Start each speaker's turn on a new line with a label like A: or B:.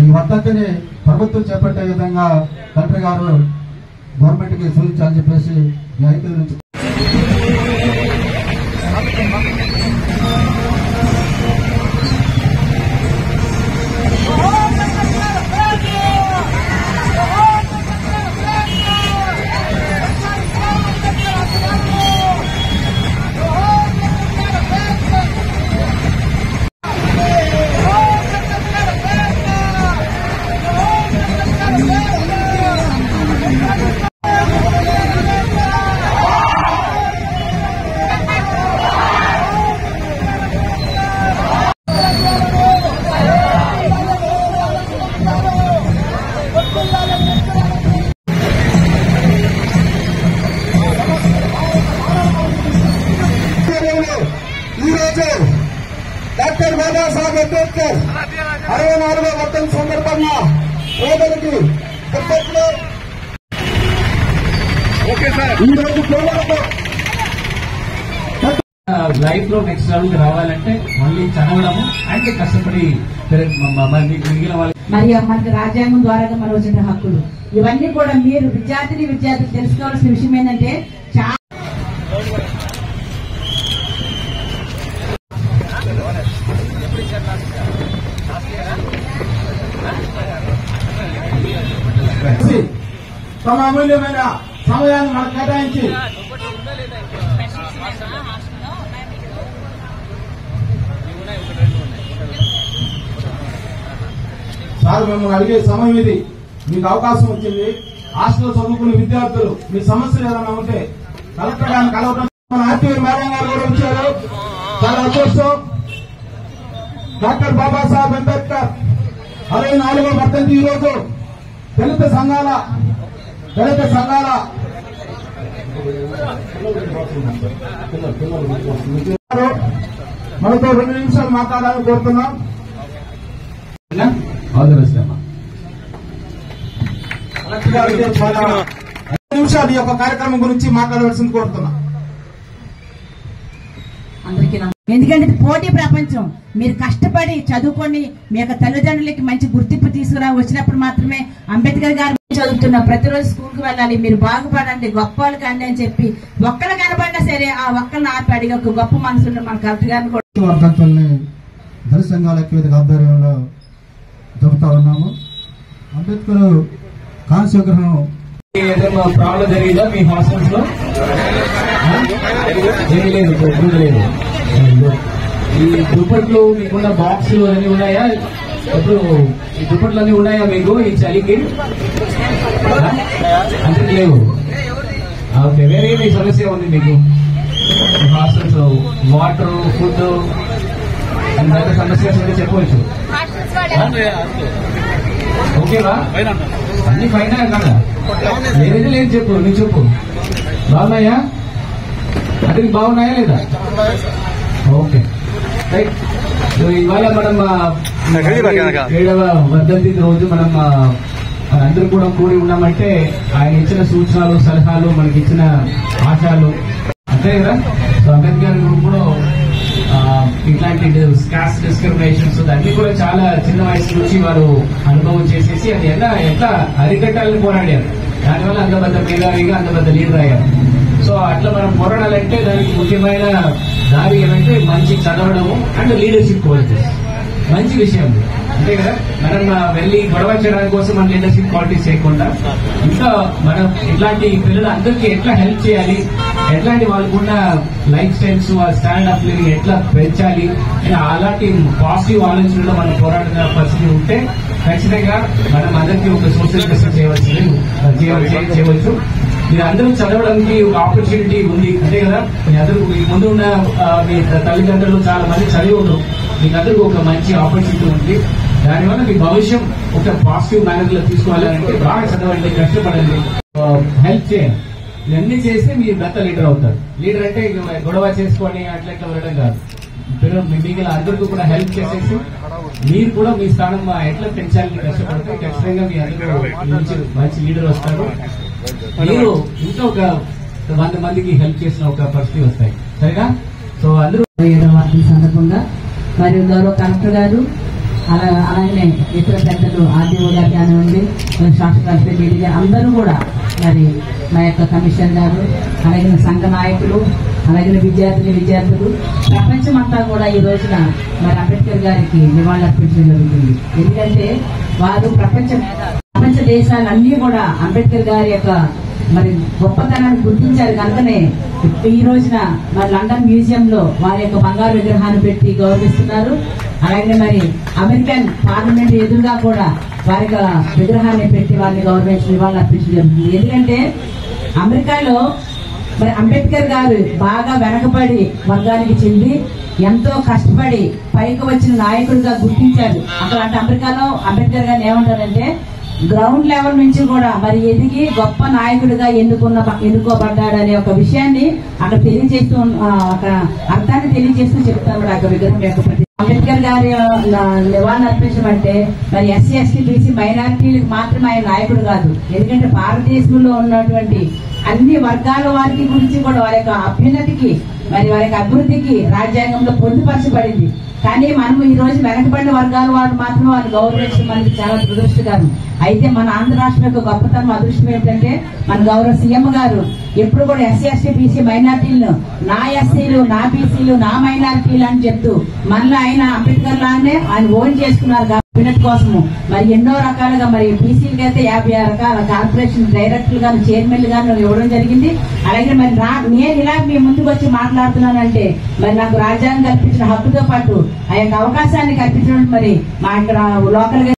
A: ఈ వర్ధంతిని ప్రభుత్వం చేపట్టే విధంగా కలెక్టర్ గారు గవర్నమెంట్ కి సూచించాలని చెప్పేసి ఈ ఐక్యత నుంచి ఈ రోజు డాక్టర్ బాబాసాహెబ్ అంబేద్కర్ అరవై నాలుగో వర్ధం సందర్భంగా పేదలకి దుప్పట్లు ఈ రోజు పేదలకు
B: లైఫ్ లో నెక్స్ట్ లెవెల్ రావాలంటే మళ్ళీ చదవడము అండ్ కష్టపడి పెరగ- మ- మ- మరి మిగిలిన వాళ్ళు
C: మరి మనకి రాజ్యాంగం ద్వారా మన వచ్చిన హక్కులు ఇవన్నీ కూడా మీరు విద్యార్థిని విద్యార్థులు తెలుసుకోవాల్సిన విషయం ఏంటంటే చాలా
A: తమ అమూల్యమైన సమయాన్ని మనకు కేటాయించి సార్ మిమ్మల్ని అడిగే సమయం ఇది మీకు అవకాశం వచ్చింది హాస్టల్ చదువుకునే విద్యార్థులు మీ సమస్యలు ఏదైనా ఉంటే కలెక్టర్ గారిని కలవడం మన ఆర్టీవీ మేడం గారు కూడా వచ్చారు చాలా అదృష్టం డాక్టర్ బాబాసాహెబ్ అంబేద్కర్ అరవై నాలుగో వర్ధంతి ఈ రోజు దళిత సంఘాల దళిత సంఘాల మనతో రెండు నిమిషాలు మాట్లాడాలని కోరుతున్నాం
B: ఆల్ ది బెస్ట్ అమ్మా
A: కలెక్టర్ గారికి చాలా ఐదు నిమిషాలు ఈ యొక్క కార్యక్రమం గురించి మాట్లాడవలసింది కోరుతున్నాం
C: అందరికీ నమస్కారం. ఎందుకంటే ఇది పోటీ ప్రపంచం మీరు కష్టపడి చదువుకొని మీ యొక్క తల్లిదండ్రులకి మంచి గుర్తింపు తీసుకురా వచ్చినప్పుడు మాత్రమే అంబేద్కర్ గారు చదువుతున్న ప్రతిరోజు స్కూల్ కి వెళ్ళాలి మీరు బాగుపడండి గొప్ప వాళ్ళు కండి అని చెప్పి ఒక్కరు కనబడినా సరే ఆ ఒక్కరిని ఆపి అడిగి ఒక గొప్ప మనసున్న మన కలెక్టర్ గారిని కూడా
A: వర్ధంతుల్ని దళిత సంఘాల ఐక్యవేదిక ఆధ్వర్యంలో జరుపుతా ఉన్నాము అంబేద్కర్ కాంస్య విగ్రహం
B: ఏదైనా ప్రాబ్లం జరిగిందా మీ హాస్టల్స్ లో ఆ? ఏమీ లేదు ఇప్పుడు లేదు ఈ దుప్పట్లు మీకున్న బాక్సులు అన్ని ఉన్నాయా ఇప్పుడు ఈ దుప్పట్లు అన్ని ఉన్నాయా మీకు ఈ చలికి ఆ? అంటే లేవు ఆ, ఓకే వేరే ఏమి సమస్య ఉంది మీకు హాస్టల్స్ వాటర్ ఫుడ్ బయట సమస్య ఉంటే చెప్పవచ్చు ఓకేవా అన్ని పైన కదా ఏదైతే లేదు చెప్పు నువ్వు చెప్పు బాగున్నాయా అంటే నీకు బాగున్నాయా లేదా ఓకే రైట్ సో ఇవాళ మనం ఆ, ఏడవ వర్ధంతి రోజు మనం ఆ, మనందరం కూడా కూడి ఉన్నామంటే ఆయన ఇచ్చిన సూచనలు సలహాలు మనకి ఇచ్చిన ఆశయాలు అంతే కదా సో అంబేద్కర్ కూడా ఆ, ఇట్లాంటి కాస్ట్ డిస్క్రిమినేషన్స్ అన్ని కూడా చాలా చిన్న వయసు నుంచి వారు అనుభవం చేసేసి అది ఎలా ఎట్లా అరికట్టాలని పోరాడారు దానివల్ల అంత పెద్ద మేధావిగా అంత పెద్ద లీడర్ అయ్యారు సో అట్లా మనం పోరాడాలంటే దానికి ముఖ్యమైన దారి ఏమంటే మంచి చదవడము అండ్ లీడర్షిప్ క్వాలిటీస్ మంచి విషయం అంతే కదా మనం ఆ, వెళ్ళి గొడవ చేయడానికి కోసం మన లీడర్షిప్ క్వాలిటీస్ చేయకుండా ఇంకా మనం ఇట్లాంటి పిల్లలు అందరికీ ఎట్లా హెల్ప్ చేయాలి ఎట్లాంటి వాళ్ళకున్న లైఫ్ స్టైల్స్ ఆ స్టాండ్ ఆఫ్ లివింగ్ ఎట్లా పెంచాలి అని అలాంటి పాజిటివ్ ఆలోచనలో మనం పోరాడిన పరిస్థితి ఉంటే ఖచ్చితంగా మనం అందరికీ ఒక సోషల్ జస్టిస్ చేయవలసింది చేయ- చేయ- చేయవచ్చు మీరు అందరూ చదవడానికి ఒక ఆపర్చునిటీ ఉంది అంతే కదా మీ అందరూ మీ ముందు ఉన్న ఆ, మీ తల్లిదండ్రులు చాలా మంది చదివి ఉండరు మీకు అందరికీ ఒక మంచి ఆపర్చునిటీ ఉంది దానివల్ల మీ భవిష్యం ఒక పాజిటివ్ మేనర్ లో తీసుకోవాలంటే బాగా చదవండి కష్టపడండి హెల్ప్ చేయండి ఇవన్నీ చేస్తే మీరు గత లీడర్ అవుతారు లీడర్ అంటే ఇక గొడవ చేసుకొని అట్లా ఇట్లా వెళ్ళడం కాదు పిల్లలు మీ మిగిలిన అందరికీ కూడా హెల్ప్ చేసేసి మీరు కూడా మీ స్థానం ఎట్లా పెంచాలని కష్టపడితే ఖచ్చితంగా మీ అందరూ మంచి మంచి లీడర్ వస్తారు మీరు ఇంకా ఒక వంద మందికి హెల్ప్ చేసిన ఒక పరిస్థితి వస్తాయి సరేనా సో అందరూ
C: ఏడవ వార్తల సందర్భంగా మరియు గౌరవ కలెక్టర్ గారు అలా అలాగే ఇతర పెద్దలు ఆర్డీఓ గారు కానివ్వండి శాసన రెడ్డి గారు అందరూ కూడా మరి మా యొక్క కమిషన్ గారు అలాగే సంఘ నాయకులు అలాగే విద్యార్థులు విద్యార్థులు ప్రపంచం అంతా కూడా ఈ రోజున మరి అంబేద్కర్ గారికి నివాళులర్పించడం జరుగుతుంది ఎందుకంటే వారు ప్రపంచ మేధావి. ప్రపంచ దేశాలన్నీ కూడా అంబేద్కర్ గారి యొక్క మరి గొప్పతనాన్ని గుర్తించారు కనుకనే ఈ రోజున మరి లండన్ మ్యూజియం లో వారి యొక్క బంగారు విగ్రహాన్ని పెట్టి గౌరవిస్తున్నారు అలాగే మరి అమెరికన్ పార్లమెంట్ ఎదురుగా కూడా వారి యొక్క విగ్రహాన్ని పెట్టి వారిని గౌరవించి నివాళులు అర్పించడం జరుగుతుంది ఎందుకంటే అమెరికాలో మరి అంబేద్కర్ గారు బాగా వెనకబడి వర్గానికి చెంది ఎంతో కష్టపడి పైకి వచ్చిన నాయకుడిగా గుర్తించారు అక్కడ అంటే అమెరికాలో అంబేద్కర్ గారిని ఏమంటారంటే గ్రౌండ్ లెవెల్ నుంచి కూడా మరి ఎదిగి గొప్ప నాయకుడిగా ఎన్నుకున్న ఎన్నుకోబడ్డాడు అనే ఒక విషయాన్ని అక్కడ తెలియజేస్తూ ఆ, ఒక అర్థాన్ని తెలియజేస్తూ చెప్తారు అక్కడ విగ్రహం యొక్క ప్రతి అంబేద్కర్ గారి నివాళులు అర్పించడం అంటే మరి ఎస్సీ ఎస్టీ బీసీ మైనారిటీలకు మాత్రమే ఆయన నాయకుడు కాదు ఎందుకంటే భారతదేశంలో ఉన్నటువంటి అన్ని వర్గాల వారికి గురించి కూడా వారి యొక్క అభ్యున్నతికి మరి వారి యొక్క అభివృద్ధికి రాజ్యాంగంలో పొందుపరచబడింది కానీ మనం ఈ రోజు వెనకబడిన వర్గాల వారు మాత్రం వారు గౌరవించడం మనకి చాలా దురదృష్టకరం అయితే మన ఆంధ్ర రాష్ట్రం యొక్క గొప్పతనం అదృష్టం ఏంటంటే మన గౌరవ సీఎం గారు ఎప్పుడు కూడా ఎస్సీ ఎస్టీ బీసీ మైనార్టీలను నా ఎస్సీలు నా బీసీలు నా మైనారిటీలు అని చెప్తూ మళ్ళీ ఆయన అంబేద్కర్ లాగానే ఆయన ఓన్ చేసుకున్నారు కాబట్టి కోసము మరి ఎన్నో రకాలుగా మరి బీసీలకి అయితే యాభై ఆరు రకాల కార్పొరేషన్ డైరెక్టర్లు గాను చైర్మన్లు గాను ఇవ్వడం జరిగింది అలాగే మరి రా నేను ఇలా మీ ముందుకు వచ్చి మాట్లాడుతున్నానంటే మరి నాకు రాజ్యాంగం కల్పించిన హక్కుతో పాటు ఆ యొక్క అవకాశాన్ని కల్పించడం మరి మా ఇక్కడ లోకల్ గా